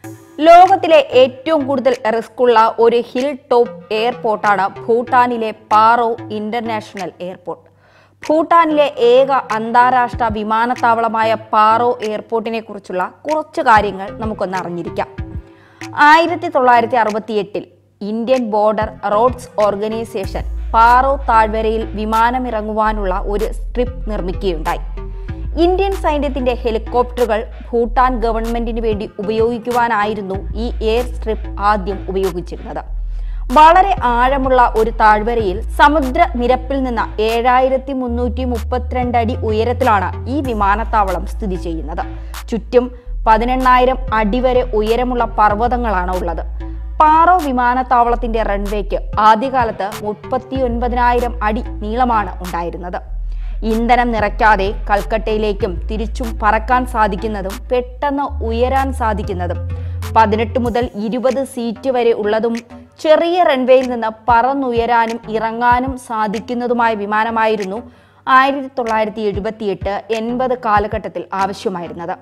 ലോകത്തിലെ ഏറ്റവും കൂടുതൽ റിസ്ക് ഉള്ള ഒരു ഹിൽ ടോപ്പ് എയർപോർട്ടാണ് ഭൂട്ടാനിലെ പാറോ ഇന്റർനാഷണൽ എയർപോർട്ട് ഭൂട്ടാനിലെ ഏക അന്താരാഷ്ട്ര വിമാനത്താവളമായ പാറോ എയർപോർട്ടിനെ കുറിച്ചുള്ള കുറച്ച് കാര്യങ്ങൾ നമുക്കൊന്ന് അറിഞ്ഞിരിക്കാം ആയിരത്തി തൊള്ളായിരത്തി അറുപത്തി എട്ടിൽ Indian border roads organisation Paro താഴ്വരയിൽ വിമാനമിറങ്ങുവാനുള്ള ഒരു സ്ട്രിപ്പ് നിർമ്മിക്കുകയുണ്ടായി ഇന്ത്യൻ സൈന്യത്തിന്റെ ഹെലികോപ്റ്ററുകൾ ഭൂട്ടാൻ ഗവൺമെന്റിന് വേണ്ടി ഉപയോഗിക്കുവാനായിരുന്നു ഈ എയർ സ്ട്രിപ്പ് ആദ്യം ഉപയോഗിച്ചിരുന്നത് വളരെ ആഴമുള്ള ഒരു താഴ്വരയിൽ സമുദ്ര നിരപ്പിൽ നിന്ന് ഏഴായിരത്തി മുന്നൂറ്റി മുപ്പത്തിരണ്ട് അടി ഉയരത്തിലാണ് ഈ വിമാനത്താവളം സ്ഥിതി ചെയ്യുന്നത് ചുറ്റും പതിനെണ്ണായിരം അടി വരെ ഉയരമുള്ള പർവ്വതങ്ങളാണ് ഉള്ളത് പാറോ വിമാനത്താവളത്തിന്റെ റൺവേക്ക് ആദ്യകാലത്ത് മുപ്പത്തി ഒൻപതിനായിരം അടി നീളമാണ് ഉണ്ടായിരുന്നത് ഇന്ധനം നിറയ്ക്കാതെ കൽക്കട്ടയിലേക്കും തിരിച്ചും പറക്കാൻ സാധിക്കുന്നതും പെട്ടെന്ന് ഉയരാൻ സാധിക്കുന്നതും പതിനെട്ട് മുതൽ ഇരുപത് സീറ്റ് വരെ ഉള്ളതും ചെറിയ റൺവേയിൽ നിന്ന് പറന്നുയരാനും ഇറങ്ങാനും സാധിക്കുന്നതുമായ വിമാനമായിരുന്നു ആയിരത്തി തൊള്ളായിരത്തി എഴുപത്തിയെട്ട് എൺപത് കാലഘട്ടത്തിൽ ആവശ്യമായിരുന്നത്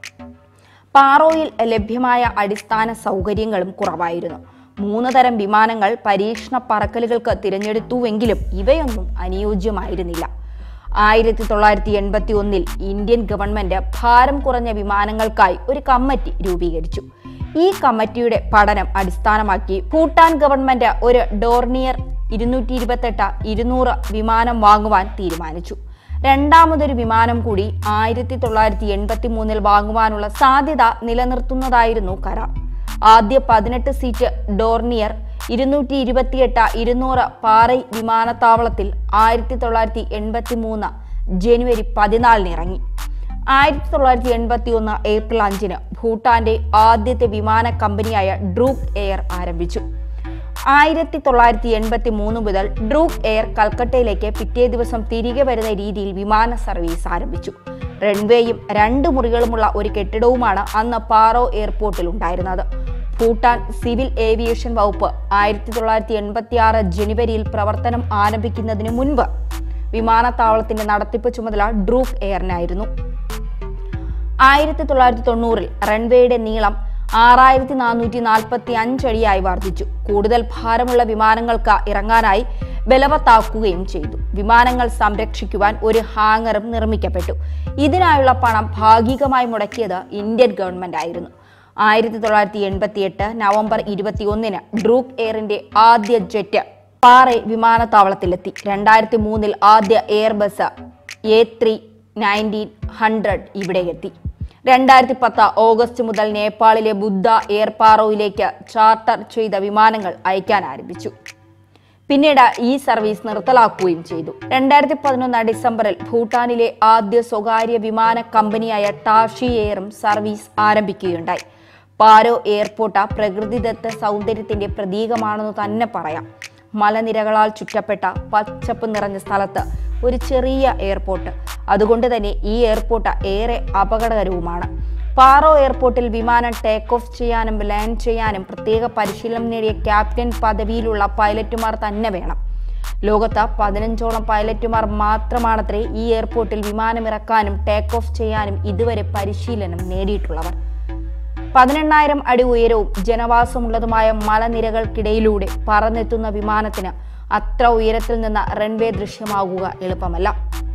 പാറോയിൽ ലഭ്യമായ അടിസ്ഥാന സൗകര്യങ്ങളും കുറവായിരുന്നു മൂന്ന് തരം വിമാനങ്ങൾ പരീക്ഷണ പറക്കലുകൾക്ക് തിരഞ്ഞെടുത്തുവെങ്കിലും ഇവയൊന്നും അനുയോജ്യമായിരുന്നില്ല ആയിരത്തി തൊള്ളായിരത്തി എൺപത്തി ഒന്നിൽ ഇന്ത്യൻ ഗവൺമെന്റ് ഭാരം കുറഞ്ഞ വിമാനങ്ങൾക്കായി ഒരു കമ്മിറ്റി രൂപീകരിച്ചു ഈ കമ്മിറ്റിയുടെ പഠനം അടിസ്ഥാനമാക്കി ഭൂട്ടാൻ ഗവൺമെന്റ് ഒരു ഡോർണിയർ ഇരുന്നൂറ്റി ഇരുപത്തെട്ട് ഇരുന്നൂറ് വിമാനം വാങ്ങുവാൻ തീരുമാനിച്ചു രണ്ടാമതൊരു വിമാനം കൂടി ആയിരത്തി തൊള്ളായിരത്തി എൺപത്തി മൂന്നിൽ വാങ്ങുവാനുള്ള സാധ്യത നിലനിർത്തുന്നതായിരുന്നു കരാർ ആദ്യ പതിനെട്ട് സീറ്റ് ഡോർണിയർ ഇരുന്നൂറ്റി ഇരുപത്തിയെട്ട് ഇരുന്നൂറ് പാറൈ വിമാനത്താവളത്തിൽ ആയിരത്തി തൊള്ളായിരത്തി എൺപത്തി മൂന്ന് ജനുവരി പതിനാലിന് ഇറങ്ങി ആയിരത്തി തൊള്ളായിരത്തി എൺപത്തി ഒന്ന് ഏപ്രിൽ അഞ്ചിന് ഭൂട്ടാന്റെ ആദ്യത്തെ വിമാന കമ്പനിയായ ഡ്രൂക്ക് എയർ ആരംഭിച്ചു ആയിരത്തി തൊള്ളായിരത്തി എൺപത്തി മൂന്ന് മുതൽ ഡ്രൂക്ക് എയർ കൽക്കട്ടയിലേക്ക് പിറ്റേ ദിവസം തിരികെ വരുന്ന രീതിയിൽ വിമാന സർവീസ് ആരംഭിച്ചു റൺവേയും രണ്ട് മുറികളുമുള്ള ഒരു കെട്ടിടവുമാണ് അന്ന് പാറോ എയർപോർട്ടിൽ ഉണ്ടായിരുന്നത് ഭൂട്ടാൻ സിവിൽ ഏവിയേഷൻ വകുപ്പ് ആയിരത്തി തൊള്ളായിരത്തി എൺപത്തി ആറ് ജനുവരിയിൽ പ്രവർത്തനം ആരംഭിക്കുന്നതിന് മുൻപ് വിമാനത്താവളത്തിന്റെ നടത്തിപ്പ് ചുമതല ഡ്രൂക്ക് എയറിനായിരുന്നു ആയിരത്തി തൊള്ളായിരത്തി തൊണ്ണൂറിൽ റൺവേയുടെ നീളം ആറായിരത്തി നാനൂറ്റി നാൽപ്പത്തി അഞ്ചടിയായി വർദ്ധിച്ചു കൂടുതൽ ഭാരമുള്ള വിമാനങ്ങൾക്ക് ഇറങ്ങാനായി ബലവത്താക്കുകയും ചെയ്തു വിമാനങ്ങൾ സംരക്ഷിക്കുവാൻ ഒരു ഹാങ്ങറും നിർമ്മിക്കപ്പെട്ടു ഇതിനായുള്ള പണം ഭാഗികമായി മുടക്കിയത് ഇന്ത്യൻ ഗവൺമെന്റ് ആയിരുന്നു ആയിരത്തി തൊള്ളായിരത്തി എൺപത്തി എട്ട് നവംബർ ഇരുപത്തി ഒന്നിന് ഡ്രൂക്ക് എയറിന്റെ ആദ്യ ജെറ്റ് പാറെ വിമാനത്താവളത്തിലെത്തി രണ്ടായിരത്തി മൂന്നിൽ ആദ്യ Airbus A three nineteen hundred ഇവിടെ എത്തി രണ്ടായിരത്തി പത്ത് ഓഗസ്റ്റ് മുതൽ നേപ്പാളിലെ ബുദ്ധ എയർ പാറോയിലേക്ക് ചാർട്ടർ ചെയ്ത വിമാനങ്ങൾ അയക്കാൻ ആരംഭിച്ചു പിന്നീട് ഈ സർവീസ് നിർത്തലാക്കുകയും ചെയ്തു രണ്ടായിരത്തി പതിനൊന്ന് ഡിസംബറിൽ ഭൂട്ടാനിലെ ആദ്യ സ്വകാര്യ വിമാന കമ്പനിയായ ടാഷി എയറും സർവീസ് ആരംഭിക്കുകയുണ്ടായി പാരോ എയർപോർട്ട് പ്രകൃതിദത്ത സൗന്ദര്യത്തിന്റെ പ്രതീകമാണെന്ന് തന്നെ പറയാം മലനിരകളാൽ ചുറ്റപ്പെട്ട പച്ചപ്പ് നിറഞ്ഞ സ്ഥലത്ത് ഒരു ചെറിയ എയർപോർട്ട് അതുകൊണ്ട് തന്നെ ഈ എയർപോർട്ട് ഏറെ അപകടകരവുമാണ് പാറോ എയർപോർട്ടിൽ വിമാനം ടേക്ക് ഓഫ് ചെയ്യാനും ലാൻഡ് ചെയ്യാനും പ്രത്യേക പരിശീലനം നേടിയ ക്യാപ്റ്റൻ പദവിയിലുള്ള പൈലറ്റുമാർ തന്നെ വേണം ലോകത്ത് പതിനഞ്ചോളം പൈലറ്റുമാർ മാത്രമാണത്രേ ഈ എയർപോർട്ടിൽ വിമാനമിറക്കാനും ടേക്ക് ഓഫ് ചെയ്യാനും ഇതുവരെ പരിശീലനം നേടിയിട്ടുള്ളവർ പതിനെണ്ണായിരം അടി ഉയരവും ജനവാസമുള്ളതുമായ മലനിരകൾക്കിടയിലൂടെ പറന്നെത്തുന്ന വിമാനത്തിന് അത്ര ഉയരത്തിൽ നിന്ന് റൺവേ ദൃശ്യമാകുക എളുപ്പമല്ല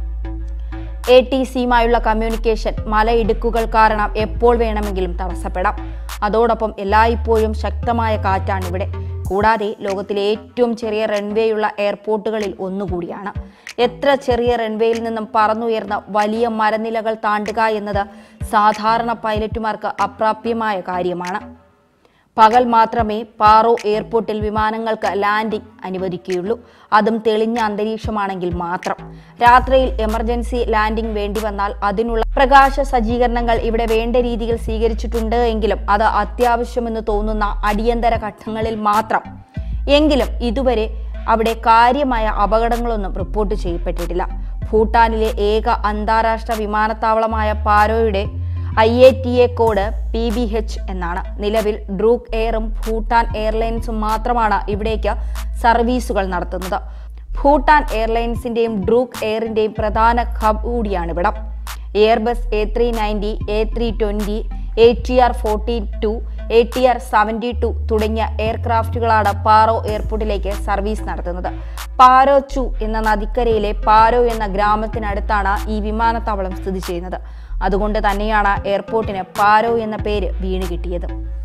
എ ടി സിയുമായുള്ള കമ്മ്യൂണിക്കേഷൻ മലയിടുക്കുകൾ കാരണം എപ്പോൾ വേണമെങ്കിലും തടസ്സപ്പെടാം അതോടൊപ്പം എല്ലായ്പ്പോഴും ശക്തമായ കാറ്റാണ് ഇവിടെ കൂടാതെ ലോകത്തിലെ ഏറ്റവും ചെറിയ റൺവേയുള്ള എയർപോർട്ടുകളിൽ ഒന്നുകൂടിയാണ് എത്ര ചെറിയ റൺവേയിൽ നിന്നും പറന്നുയർന്ന വലിയ മരനിലകൾ താണ്ടുക എന്നത് സാധാരണ പൈലറ്റുമാർക്ക് അപ്രാപ്യമായ കാര്യമാണ് പകൽ മാത്രമേ പാറോ എയർപോർട്ടിൽ വിമാനങ്ങൾക്ക് ലാൻഡിംഗ് അനുവദിക്കുകയുള്ളൂ അതും തെളിഞ്ഞ അന്തരീക്ഷമാണെങ്കിൽ മാത്രം രാത്രിയിൽ എമർജൻസി ലാൻഡിംഗ് വേണ്ടി വന്നാൽ അതിനുള്ള പ്രകാശ സജ്ജീകരണങ്ങൾ ഇവിടെ വേണ്ട രീതിയിൽ സ്വീകരിച്ചിട്ടുണ്ട് എങ്കിലും അത് അത്യാവശ്യമെന്ന് തോന്നുന്ന അടിയന്തര ഘട്ടങ്ങളിൽ മാത്രം എങ്കിലും ഇതുവരെ അവിടെ കാര്യമായ അപകടങ്ങളൊന്നും റിപ്പോർട്ട് ചെയ്യപ്പെട്ടിട്ടില്ല ഭൂട്ടാനിലെ ഏക അന്താരാഷ്ട്ര വിമാനത്താവളമായ പാരോയുടെ I A T A code P B H എന്നാണ് നിലവിൽ ഡ്രൂക്ക് എയറും ഭൂട്ടാൻ എയർലൈൻസും മാത്രമാണ് ഇവിടേക്ക് സർവീസുകൾ നടത്തുന്നത് ഭൂട്ടാൻ എയർലൈൻസിന്റെയും ഡ്രൂക്ക് എയറിന്റെയും പ്രധാന ഹബ് കൂടിയാണ് ഇവിടം Airbus A three ninety A three twenty A T R forty two A T R seventy two തുടങ്ങിയ എയർക്രാഫ്റ്റുകളാണ് പാറോ എയർപോർട്ടിലേക്ക് സർവീസ് നടത്തുന്നത് പാരോ ചു എന്ന നദിക്കരയിലെ പാരോ എന്ന ഗ്രാമത്തിനടുത്താണ് ഈ വിമാനത്താവളം സ്ഥിതി ചെയ്യുന്നത് അതുകൊണ്ട് തന്നെയാണ് എയർപോർട്ടിന് പാരോ എന്ന പേര് വീണ് കിട്ടിയത്